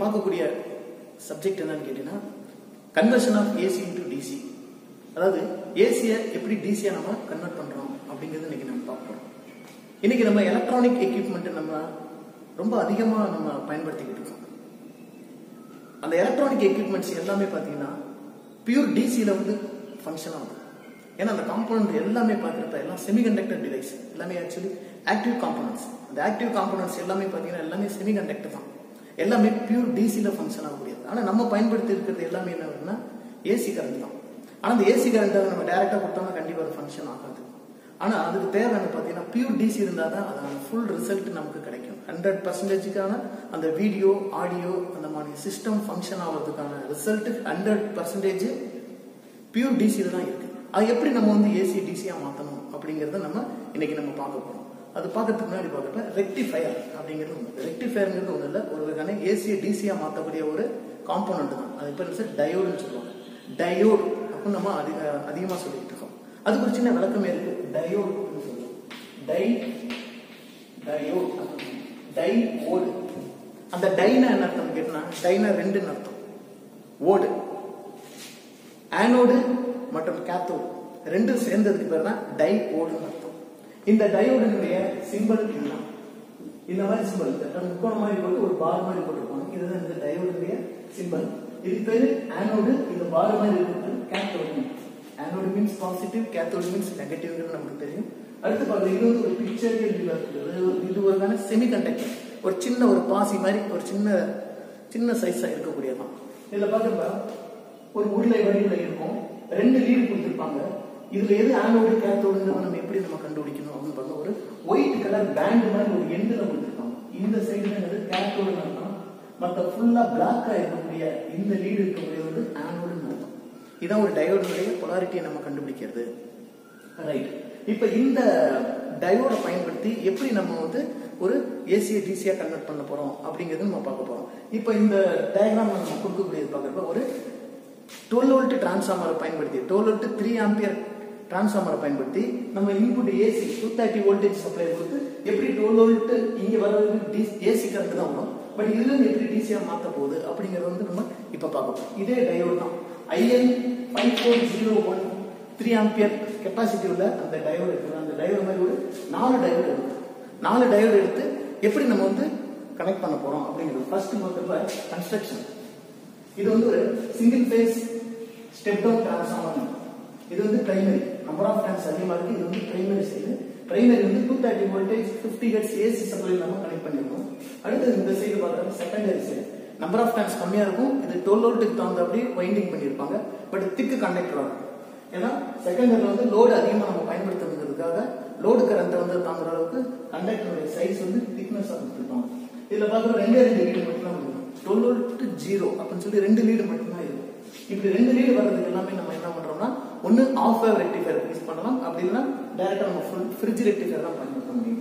பார்க்கக்கூடிய சப்ஜெக்ட் என்னன்னு கேட்டீங்கன்னா conversion of AC into DC அதாவது ஏசியை எப்படி டிசியா நம்ம கன்வெர்ட் பண்றோம் அப்படிங்கிறது இன்னைக்கு நம்ம பார்க்க போறோம் இன்னைக்கு நம்ம எலக்ட்ரானிக் எக்யூப்மெண்ட் நம்ம ரொம்ப அதிகமா நம்ம பயன்படுத்திக்கிட்டு இருக்கோம் அந்த எலக்ட்ரானிக் எக்யூப்மெண்ட்ஸ் எல்லாமே பார்த்தீங்கன்னா பியூர் டிசியில் வந்து ஃபங்க்ஷன் ஆகும் ஏன்னா அந்த காம்பனண்ட் எல்லாமே பார்க்குறப்ப எல்லாம் செமிகண்டக்டர் டிவைஸ் எல்லாமே ஆக்சுவலி ஆக்டிவ் காம்பனன்ட்ஸ் அந்த ஆக்டிவ் காம்பனன்ட்ஸ் எல்லாமே பார்த்தீங்கன்னா எல்லாமே செமிகண்டக்டர் தான் எல்லாமே பியூர் டிசியில் ஃபங்க்ஷன் ஆகக்கூடியது ஆனால் நம்ம பயன்படுத்தி இருக்கிறது எல்லாமே என்ன வருதுன்னா ஏசி கரண்ட் தான் ஆனால் அந்த ஏசி கரண்ட்டை நம்ம டைரெக்டாக கொடுத்தோம்னா கண்டிப்பாக அது ஃபங்க்ஷன் ஆகாது ஆனால் அதுக்கு தேவையான பார்த்தீங்கன்னா பியூர் டிசி இருந்தால் தான் அதோட ஃபுல் ரிசல்ட் நமக்கு கிடைக்கும் ஹண்ட்ரட் பர்சன்டேஜுக்கான அந்த வீடியோ ஆடியோ அந்த மாதிரி சிஸ்டம் ஃபங்க்ஷன் ஆகிறதுக்கான ரிசல்ட் ஹண்ட்ரட் பர்சன்டேஜ் பியூர் டிசியில் தான் இருக்கு அது எப்படி நம்ம வந்து ஏசி டிசியாக மாற்றணும் அப்படிங்கிறத நம்ம இன்னைக்கு நம்ம பார்க்க போகிறோம் அது பார்க்கறதுக்கு முன்னாடி பார்க்கறப்ப ரெக்டிஃபயர் அப்படிங்கிறது ஒன்று ரெக்டிஃபயருங்கிறது ஒன்றும் இல்லை ஒரு வகையான ஏசியை டிசியாக மாற்றக்கூடிய ஒரு காம்போனன்ட் தான் அது பேர் வந்து டயோடுன்னு சொல்லுவாங்க டயோடு அப்படின்னு நம்ம அதிக அதிகமாக சொல்லிட்டு இருக்கோம் அதுக்கு ஒரு சின்ன விளக்கமே இருக்கு டயோடு அப்படின்னு சொல்லுவோம் டை டயோட் டை ஓடு அந்த டைனா என்ன அர்த்தம் கேட்டா டைனா ரெண்டுன்னு அர்த்தம் ஓடு ஆனோடு மற்றும் கேத்தோடு ரெண்டும் சேர்ந்ததுக்கு பேர் தான் டை ஓடுன்னு அர்த்தம் இந்த டயோடுடைய சிம்பிள் இதுதான் இந்த மாதிரி சிம்பிள் முக்கோணம் மாதிரி போட்டு ஒரு பார் மாதிரி போட்டிருப்பாங்க இதுதான் இந்த டயோடுடைய சிம்பிள் இது பேரு ஆனோடு இந்த பார் மாதிரி இருக்கிறது cathode anode means positive cathode means நெகட்டிவ்ங்கிறது நமக்கு தெரியும் அடுத்து பாருங்க இது வந்து ஒரு பிக்சர் இது ஒரு வகையான செமிகண்டக்டர் ஒரு சின்ன ஒரு பாசி மாதிரி ஒரு சின்ன சின்ன சைஸா இருக்கக்கூடியதான் இதுல பாருங்க ஒரு உருளை வடிவில் இருக்கும் ரெண்டு லீடு கொடுத்துருப்பாங்க இதுல எது ஆனோடு கேத்தோடுங்கிறத நம்ம எப்படி நம்ம கண்டுபிடிக்கணும் அப்படின்னு பார்த்தா ஒரு ஒயிட் கலர் பேண்ட் மாதிரி ஒரு எண்டில் கொடுத்துருப்பாங்க இந்த சைடுல கேத்தோடுன்னு அர்த்தம் மற்ற ஃபுல்லா பிளாக்கா இருக்கக்கூடிய இந்த லீடு இருக்கக்கூடிய வந்து ஆனோடுன்னு அர்த்தம் இதான் ஒரு டயோடுடைய பொலாரிட்டியை நம்ம கண்டுபிடிக்கிறது ரைட் இப்ப இந்த டயோட பயன்படுத்தி எப்படி நம்ம வந்து ஒரு ஏசியை டிசியா கன்வெர்ட் பண்ண போறோம் அப்படிங்கறது நம்ம பார்க்க போறோம் இப்ப இந்த டயக்ராம் நம்ம கொடுக்கக்கூடியது பார்க்கறப்ப ஒரு டுவெல் வோல்ட் டிரான்ஸ்ஃபார்மரை பயன்படுத்தி டுவெல் வோல்ட் த்ரீ ஆம்பியர் டிரான்ஸ்ஃபார்மரை பயன்படுத்தி நம்ம input AC two thirty voltage supply கொடுத்து எப்படி டுவெல் வோல்ட் இங்க வர்றது ஏசி கரண்ட் தான் வரும் பட் இதுல இருந்து எப்படி டிசியா மாத்த போகுது அப்படிங்கறது வந்து நம்ம இப்ப பார்க்க போறோம் இதே டயோடு தான் IN five four zero one three ampere capacity உள்ள அந்த டயோடு இருக்குது அந்த டயோடு மாதிரி ஒரு நாலு டயோடு இருக்கு நாலு டயோடு எடுத்து எப்படி நம்ம வந்து கனெக்ட் பண்ண போறோம் அப்படிங்கிறது ஃபர்ஸ்ட் பார்க்கறப்ப கன்ஸ்ட்ரக்ஷன் இது வந்து ஒரு single phase step down transformer இது வந்து பிரைமரி நம்பர் ஆஃப் டைம்ஸ் அதிகமாக இருக்கு இது வந்து பிரைமரி சைடு பிரைமரி வந்து two thirty voltage fifty hertz AC supply நம்ம கனெக்ட் பண்ணிருக்கோம் அடுத்து இந்த சைடு பார்க்குறது secondary side number of times கம்மியா இருக்கும் இது டுவெல் வோல்ட்டுக்கு தகுந்தபடி வைண்டிங் பண்ணியிருப்பாங்க பட் திக்கு கண்டக்டர் ஆகும் ஏன்னா செகண்டரில் வந்து லோடு அதிகமாக நம்ம பயன்படுத்துறதுக்காக லோடு கரண்ட் வந்து தாங்குற அளவுக்கு கண்டக்டருடைய சைஸ் வந்து திக்னஸாக கொடுத்துருப்பாங்க இதில் பார்க்குற ரெண்டே ரெண்டு லீடு மட்டும் தான் இருக்கும் டுவெல் வோல்ட் ஜீரோ அப்படின்னு சொல்லி ரெண்டு லீடு மட்டும்தான் இருக்கும் இப்படி ரெண்டு லீடு வர்றதுக்கு எல்லாமே நம்ம என்ன பண்றோம்னா ஒன்று ஆஃப் வேவ் ரெக்டிஃபயர் யூஸ் பண்ணலாம் அப்படி இல்லைன்னா டைரக்டா நம்ம ஃபுல் ஃப்ரிட்ஜ் ரெக்டிஃபயர் தான் பயன்படுத்த முடியும்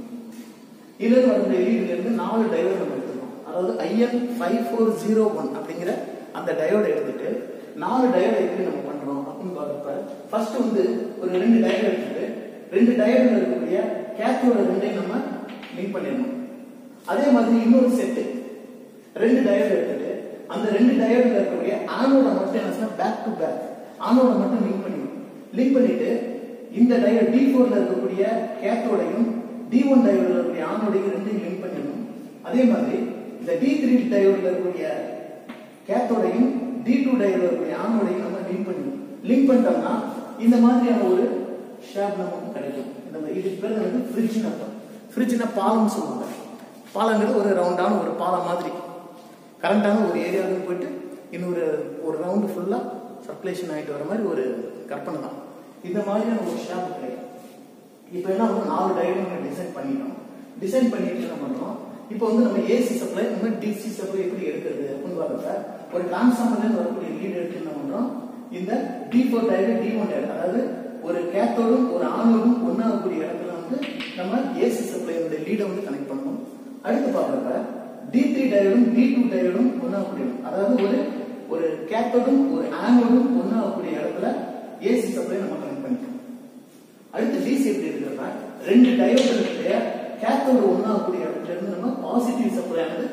இதுல இருந்து வர லீடுல இருந்து நாலு டயோடு நம்ம எடுத்துக்கணும் அதாவது IN five four zero one அப்படிங்கிற அந்த டயோடை எடுத்துட்டு நாலு டயோடு எப்படி நம்ம பண்றோம் அப்படின்னு பார்க்கறப்ப ஃபர்ஸ்ட் வந்து ஒரு ரெண்டு டயோடு எடுத்துட்டு ரெண்டு டயோடுல இருக்கக்கூடிய கேத்தோட ரெண்டையும் நம்ம லிங்க் பண்ணிடணும் அதே மாதிரி இன்னொரு செட்டு ரெண்டு டயோடு எடுத்துட்டு அந்த ரெண்டு டயோடுல இருக்கக்கூடிய ஆனோட மட்டும் என்ன பேக் டு பேக் ஆனோட மட்டும் லிங்க் பண்ணிடும் லிங்க் பண்ணிட்டு இந்த டயோடு டி ஃபோர்ல இருக்கக்கூடிய கேத்தோடையும் டி ஒன் டயோடுல இருக்கக்கூடிய ஆனோடையும் ரெண்டையும் லிங்க் பண்ணிடணும் அதே மாதிரி இந்த டி த்ரீ டயோடுல இருக்கக்கூடிய கேத்தோடையும் டி டூ டயோடுல இருக்கக்கூடிய ஆனோடையும் நம்ம லிங்க் பண்ணிடணும் லிங்க் பண்ணிட்டோம்னா இந்த மாதிரியான ஒரு ஷேப் நமக்கு கிடைக்கும் இந்த இதுக்கு பேர் வந்து ஃப்ரிட்ஜ்னு அர்த்தம் ஃப்ரிட்ஜ்னா பாலம்னு சொல்லுவாங்க பாலங்கிறது ஒரு ரவுண்டான ஒரு பாலம் மாதிரி கரண்டான ஒரு ஏரியாவுக்கு போயிட்டு இன்னொரு ஒரு ரவுண்டு ஃபுல்லாக சர்க்குலேஷன் ஆகிட்டு வர மாதிரி ஒரு கற்பனை தான் இந்த மாதிரியான ஒரு ஷாப் கிடைக்கும் இப்போ என்ன வந்து நாலு டயக்ராம் நம்ம டிசைன் பண்ணிட்டோம் டிசைன் பண்ணிட்டு என்ன பண்ணுறோம் இப்போ வந்து நம்ம ஏசி சப்ளை நம்ம டிசி சப்ளை எப்படி எடுக்கிறது அப்படின்னு பார்க்கறப்ப ஒரு டிரான்ஸ்ஃபார்மர்லேருந்து வரக்கூடிய லீட் எடுத்து என்ன பண்ணுறோம் இந்த டி ஃபோர் டயர் டி ஒன் டயர் அதாவது ஒரு கேத்தோடும் ஒரு ஆனோடும் ஒன்றாகக்கூடிய இடத்துல வந்து நம்ம ஏசி சப்ளையோட லீடை வந்து கனெக்ட் பண்ணணும் அடுத்து பார்க்கறப்ப டி த்ரீ டயோடும் டி டூ டயோடும் ஒன்றாகக்கூடிய அதாவது ஒரு ஒரு கேத்தோடும் ஒரு ஆனோடும் ஒன்றாகக்கூடிய இடத்துல ஏசி சப்ளை நம்ம கனெக்ட் பண்ணிக்கணும் அடுத்து டிசி எப்படி இருக்கிறதா ரெண்டு டயோடு இருக்கிற கேத்தோடு ஒன்றாகக்கூடிய இடத்துல இருந்து நம்ம பாசிட்டிவ் சப்ளை ஆனது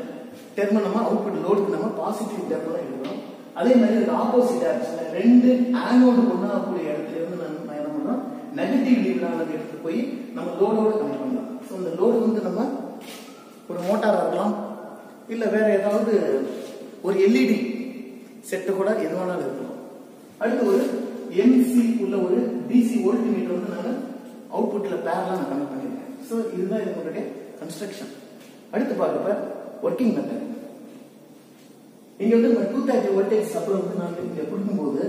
டெர்மினல் நம்ம அவுட்புட் லோடுக்கு நம்ம பாசிட்டிவ் டெர்மினல் எடுக்கணும் அதே மாதிரி இதுக்கு ஆப்போசிட் டைரக்ஷன்ல ரெண்டு ஆனோடு ஒண்ணாகக்கூடிய இடத்துல இருந்து நம்ம நம்ம என்ன பண்றோம் நெகட்டிவ் லீவ்லானது எடுத்து போய் நம்ம லோடோட கனெக்ட் பண்ணலாம் ஸோ இந்த லோடு வந்து நம்ம ஒரு மோட்டாரா இருக்கலாம் இல்ல வேற ஏதாவது ஒரு எல்இடி செட்டு கூட எது வேணாலும் இருக்கலாம் அடுத்து ஒரு எம்சி உள்ள ஒரு டிசி வோல்ட்மீட்டர் வந்து நான் அவுட்புட்ல பேரலா நான் கனெக்ட் பண்ணிருக்கேன் ஸோ இதுதான் இதனுடைய கன்ஸ்ட்ரக்ஷன் அடுத்து பார்க்கப்ப ஒர்க்கிங் மெத்தட் இங்க வந்து நம்ம டூ தேர்ட்டி வோல்டேஜ் சப்ளை வந்து நான் இங்க கொடுக்கும்போது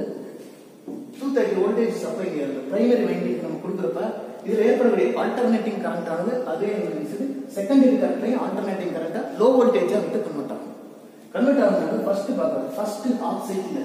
two thirty voltage supply primary winding நம்ம கொடுக்குறப்ப இதுல ஏற்படக்கூடிய ஆல்டர்னேட்டிங் கரண்ட் ஆனது அதே செகண்டரி கரண்ட்லையும் ஆல்டர்னேட்டிங் கரண்டா லோ வோல்டேஜா வந்து கன்வெர்ட் ஆகும் கன்வெர்ட் ஆகும்போது ஃபர்ஸ்ட் பார்க்கறது ஃபர்ஸ்ட் ஆஃப் சைக்கிள்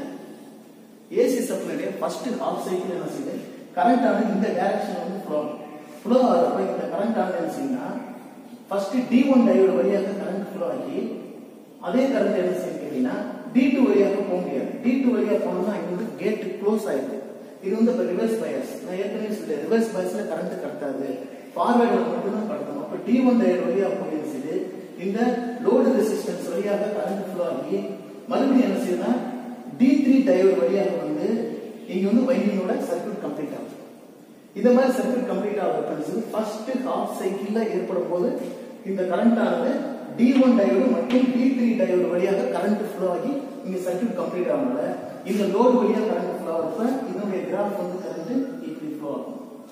ஏசி சப்ளைடைய ஃபர்ஸ்ட் ஆஃப் சைக்கிள் என்ன செய்யுது கரண்ட் ஆனது இந்த டைரக்ஷன் வந்து ஃப்ளோ ஃப்ளோ ஆகிறப்ப இந்த கரண்ட் ஆனது என்ன செய்யுதுன்னா ஃபர்ஸ்ட் டி ஒன் டையோட வழியாக கரண்ட் ஃப்ளோ ஆகி அதே கரண்ட் என்ன செய்யுது கேட்டீங்கன்னா டி டூ வழியாக போக முடியாது டி டூ வழியாக போனோம்னா இங்க வந்து கேட் க்ளோஸ் ஆயிடுது இது வந்து இப்போ ரிவர்ஸ் பயஸ் நான் ஏற்கனவே சொல்லிட்டேன் ரிவர்ஸ் பயஸ்ல கரண்ட் கடத்தாது ஃபார்வேர்ட்ல மட்டும் தான் கடத்தணும் அப்ப டி ஒன் டயர் வழியாக போயிருச்சு இந்த லோடு ரெசிஸ்டன்ஸ் வழியாக கரண்ட் ஃப்ளோ ஆகி மறுபடியும் என்ன செய்யுதுன்னா டி த்ரீ டயோடு வழியாக வந்து இங்க வந்து வைண்டிங்கோட சர்க்யூட் கம்ப்ளீட் ஆகுது இந்த மாதிரி சர்க்யூட் கம்ப்ளீட் ஆகுது ஃபர்ஸ்ட் ஹாஃப் சைக்கிள்ல ஏற்படும் போது இந்த கரண்ட் ஆனது டி ஒன் டயோடு மற்றும் டி த்ரீ டயோடு வழியாக கரண்ட் ஃப்ளோ ஆகி இங்க சர்க்யூட் கம்ப்ளீட் ஆகனால இந்த லோடு வழியாக கரண்ட் ஃப்ளோ ஆகிறப்ப இதனுடைய கிராஃப் வந்து கரண்ட் இப்படி ஃப்ளோ ஆகும்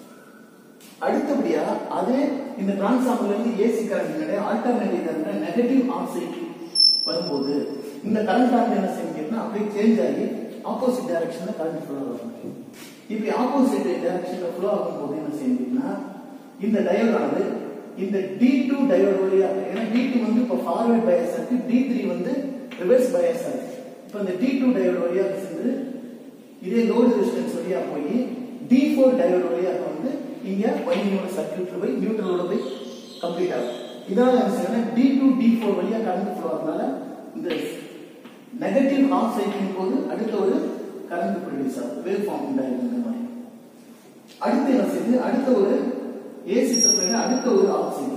அடுத்தபடியா அதே இந்த டிரான்ஸ்ஃபார்மர்ல இருந்து AC current alternative current negative half cycle வரும்போது இந்த கரண்ட் ஆனது என்ன செய்யுங்கன்னா அப்படியே சேஞ்ச் ஆகி ஆப்போசிட் டைரக்ஷன்ல கரண்ட் ஃப்ளோ ஆகும் இப்படி ஆப்போசிட் டைரக்ஷன்ல ஃப்ளோ ஆகும்போது என்ன செய்யுங்கன்னா இந்த டயோட் ஆனது இந்த டி டூ டயோட் வழியா ஏன்னா டி டூ வந்து இப்போ ஃபார்வர்ட் பயஸ் இருக்கு டி த்ரீ வந்து ரிவர்ஸ் பயஸ் இருக்கு இப்போ இந்த டி டூ டயோட் வழியா சென்று இதே லோடு ரெசிஸ்டன்ஸ் வழியா போய் டி ஃபோர் டயோட் வழியாக வந்து இங்க வைண்டிங்கோட சர்க்யூட்ல போய் நியூட்ரலோட போய் கம்ப்ளீட் ஆகும் இதனால என்ன செய்யணும் டி டூ டி ஃபோர் வழியா கரண்ட் ஃப்ளோ ஆகிறதுனால இந்த நெகட்டிவ் ஹாஃப் சைக்கிள் போது அடுத்த ஒரு கரண்ட் ப்ரொடியூஸ் ஆகும் வேவ் ஃபார்ம் உண்டாயிருக்கும் இந்த மாதிரி அடுத்து என்ன செய்யுது அடுத்த ஒரு ஏசி சப்ளைல அடுத்த ஒரு ஆஃப் சைக்கிள்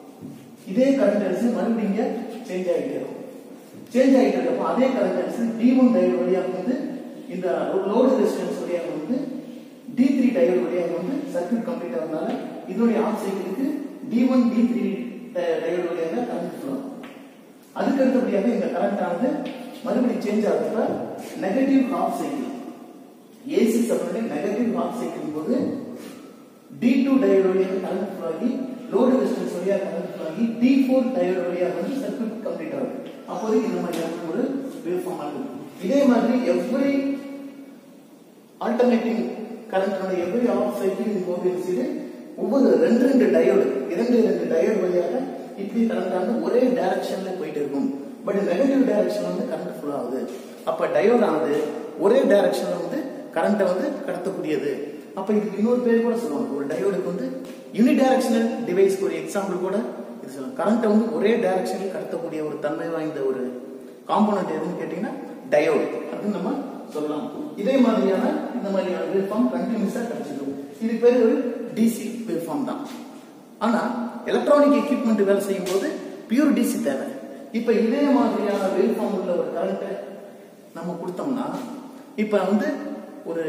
இதே கரண்ட் அடிச்சு மறுபடியும் இங்க சேஞ்ச் ஆகிட்டே இருக்கும் சேஞ்ச் ஆகிட்டு இருக்கப்போ அதே கரண்ட் அடிச்சு டி ஒன் டயோடு வழியாக வந்து இந்த லோடு ரெசிஸ்டன்ஸ் வழியாக வந்து டி த்ரீ டயோடு வழியாக வந்து சர்க்யூட் கம்ப்ளீட் ஆகிறதுனால இதோடைய ஆஃப் சைக்கிளுக்கு D one D three diode வழியாக கரண்ட் ஃப்ளோ அதுக்கு அடுத்தபடியாக இந்த கரண்ட் ஆனது மறுபடியும் சேஞ்ச் ஆகிறப்ப நெகட்டிவ் ஹாஃப் சைக்கிள் ஏசி சப்ளைல நெகட்டிவ் ஹாஃப் சைக்கிள் போது டி டூ டயோடு வழியாக கரண்ட் ஃப்ளோ ஆகி லோடு ரெசிஸ்டன்ஸ் வழியாக கரண்ட் ஃப்ளோ ஆகி டி ஃபோர் டயோடு வழியாக வந்து சர்க்யூட் கம்ப்ளீட் ஆகுது அப்போதைக்கு இந்த மாதிரியான ஒரு வேவ் ஃபார்ம் ஆகுது இதே மாதிரி every alternating current every half cycle போது செய்து ஒவ்வொரு ரெண்டு ரெண்டு டயோடு இரண்டு இரண்டு டயோடு வழியாக இப்படி கரண்ட் ஆனது ஒரே டைரக்ஷன்ல போயிட்டு இருக்கும் பட் நெகட்டிவ் டைரக்ஷன் வந்து கரண்ட் ஃபுல் ஆகுது அப்ப டயோட் ஆனது ஒரே டைரக்ஷன்ல வந்து கரண்ட்டை வந்து கடத்தக்கூடியது அப்ப இதுக்கு இன்னொரு பேர் கூட சொல்லுவாங்க ஒரு டயோடுக்கு வந்து யூனி டைரக்ஷனல் டிவைஸ்க்கு ஒரு எக்ஸாம்பிள் கூட இது சொல்லலாம் கரண்ட்டை வந்து ஒரே டைரக்ஷனில் கடத்தக்கூடிய ஒரு தன்மை வாய்ந்த ஒரு காம்போனன்ட் எதுன்னு கேட்டீங்கன்னா டயோடு அப்படின்னு நம்ம சொல்லலாம் இதே மாதிரியான இந்த மாதிரியான வேவ் ஃபார்ம் கண்டினியூஸா கிடைச்சிடும் இது பேர் ஒரு டிசி வேவ் ஃபார்ம் தான் ஆனா எலக்ட்ரானிக் எக்யூப்மெண்ட் வேலை செய்யும் போது பியூர் டிசி தேவை இப்ப இதே மாதிரியான வேவ் ஃபார்ம் உள்ள ஒரு கரண்ட் நம்ம கொடுத்தோம்னா இப்ப வந்து ஒரு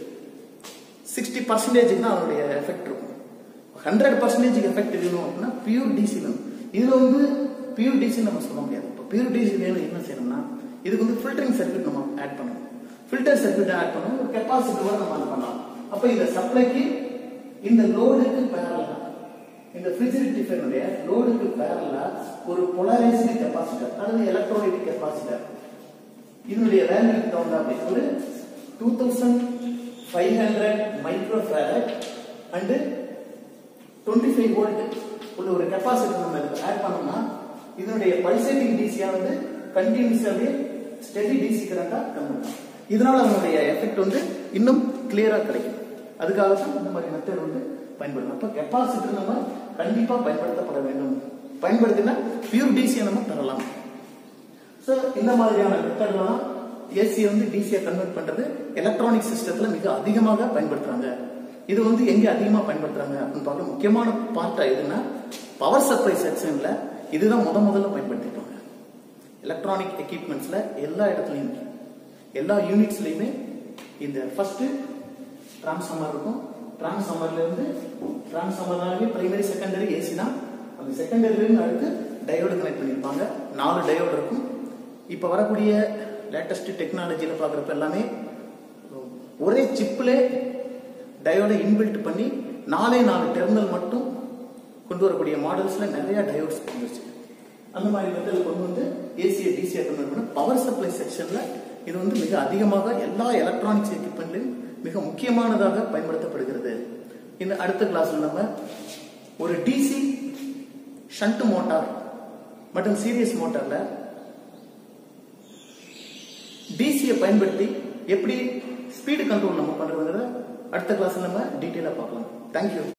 சிக்ஸ்டி பர்சன்டேஜுக்கு தான் அதனுடைய எஃபெக்ட் இருக்கும் ஹண்ட்ரட் பர்சன்டேஜ் எஃபெக்ட் வேணும் அப்படின்னா பியூர் டிசி வேணும் இதுல வந்து பியூர் டிசி நம்ம சொல்ல முடியாது இப்போ பியூர் டிசி வேணும் என்ன செய்யணும்னா இதுக்கு வந்து ஃபில்டரிங் சர்க்யூட் நம்ம ஆட் பண்ணணும் ஃபில்டர் சர்க்யூட் ஆட் பண்ணணும் ஒரு கெப்பாசிட்டியோட நம்ம ஆட் பண்ணலாம் அப்ப இந்த சப்ளைக்கு இந்த லோடுக்கு பேரலா இந்த ஃபிரிஜிரிட்டிஃபனுடைய லோடுக்கு பேரலா ஒரு பொலரைஸ்டு கெப்பாசிட்டர் அதாவது எலக்ட்ரோலைட் கெப்பாசிட்டர் இதனுடைய வேல்யூக்கு தகுந்த அப்படி ஒரு two thousand five hundred micro farad and twenty five volt உள்ள ஒரு கெப்பாசிட்டர் நம்ம இதுக்கு ஆட் பண்ணோம்னா இதனுடைய பல்சேட்டிங் டிசியா வந்து கண்டினியூஸாவே ஸ்டெடி டிசி கரண்டா கன்வெர்ட் ஆகும் இதனால அதனுடைய எஃபெக்ட் வந்து இன்னும் கிளியரா கிடைக்கும் அதுக்காக தான் இந்த மாதிரி மெத்தட் வந்து பயன்படுத்தணும் அப்ப கெப்பாசிட்டர் நம்ம கண்டிப்பா பயன்படுத்தப்பட வேண்டும் பயன்படுத்தினா பியூர் டிசியை நம்ம தரலாம் ஸோ இந்த மாதிரியான மெத்தட்லாம் ஏசி வந்து டிசியை கன்வெர்ட் பண்றது எலக்ட்ரானிக் சிஸ்டத்துல மிக அதிகமாக பயன்படுத்துறாங்க இது வந்து எங்க அதிகமா பயன்படுத்துறாங்க அப்படின்னு பார்க்க முக்கியமான பார்ட்டா எதுன்னா பவர் சப்ளை செக்ஷன்ல இதுதான் முத முதல்ல பயன்படுத்திருப்பாங்க எலக்ட்ரானிக் எக்யூப்மெண்ட்ஸ்ல எல்லா இடத்துலையும் எல்லா யூனிட்ஸ்லையுமே இந்த ஃபர்ஸ்ட் டிரான்ஸ்ஃபார்மர் இருக்கும் டிரான்ஸ்ஃபார்மர்ல இருந்து டிரான்ஸ்ஃபார்மர்னாலே பிரைமரி செகண்டரி ஏசி தான் அந்த செகண்டரில இருந்து அடுத்து டயோடு கனெக்ட் பண்ணியிருப்பாங்க நாலு டயோடு இருக்கும் இப்போ வரக்கூடிய லேட்டஸ்ட் டெக்னாலஜியில் பார்க்குறப்ப எல்லாமே ஒரே சிப்பில் டயோடை இன்பில்ட் பண்ணி நாலே நாலு டெர்மினல் மட்டும் கொண்டு வரக்கூடிய மாடல்ஸ்ல நிறைய டயோட்ஸ் வந்துருச்சு அந்த மாதிரி மெத்தட் கொண்டு வந்து ஏசியை டிசியை கன்வெர்ட் பண்ண பவர் சப்ளை செக்ஷன்ல இது வந்து மிக அதிகமாக எல்லா எலக்ட்ரானிக்ஸ் எக்யூப்மெண்ட்லையும் மிக முக்கியமானதாக பயன்படுத்தப்படுகிறது இந்த அடுத்த கிளாஸ்ல நம்ம ஒரு டிசி ஷண்ட் மோட்டார் மற்றும் சீரியஸ் மோட்டார்ல டிசியை பயன்படுத்தி எப்படி ஸ்பீடு கண்ட்ரோல் நம்ம பண்றதுங்கிறத அடுத்த கிளாஸ்ல நம்ம டீட்டெயிலாக பார்க்கலாம் தேங்க்யூ